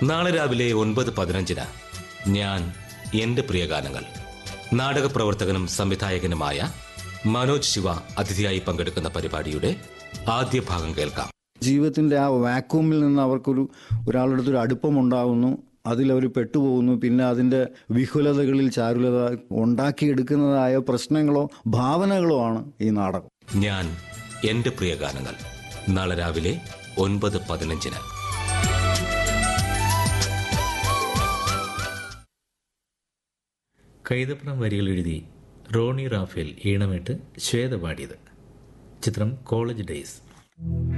നാളെ രാവിലെ ഒൻപത് പതിനഞ്ചിന് ഞാൻ എന്റെ പ്രിയഗാനങ്ങൾ നാടക പ്രവർത്തകനും സംവിധായകനുമായ മനോജ് ശിവ അതിഥിയായി പങ്കെടുക്കുന്ന പരിപാടിയുടെ ആദ്യ ഭാഗം കേൾക്കാം ജീവിതത്തിൻ്റെ ആ വാക്യൂമിൽ നിന്ന് അവർക്കൊരു ഒരാളുടെ അടുത്തൊരു അടുപ്പമുണ്ടാകുന്നു അതിലവർ പെട്ടുപോകുന്നു പിന്നെ അതിൻ്റെ വിഹുലതകളിൽ ചാരുലത ഉണ്ടാക്കിയെടുക്കുന്നതായ പ്രശ്നങ്ങളോ ഭാവനകളോ ആണ് ഈ നാടകം ഞാൻ എന്റെ പ്രിയഗാനങ്ങൾ നാളെ രാവിലെ ഒൻപത് പതിനഞ്ചിന് കൈതപ്പുറം വരികൾ എഴുതി റോണി റാഫേൽ ഈണമിട്ട് ശ്വേത പാടിയത് ചിത്രം കോളേജ് ഡേയ്സ്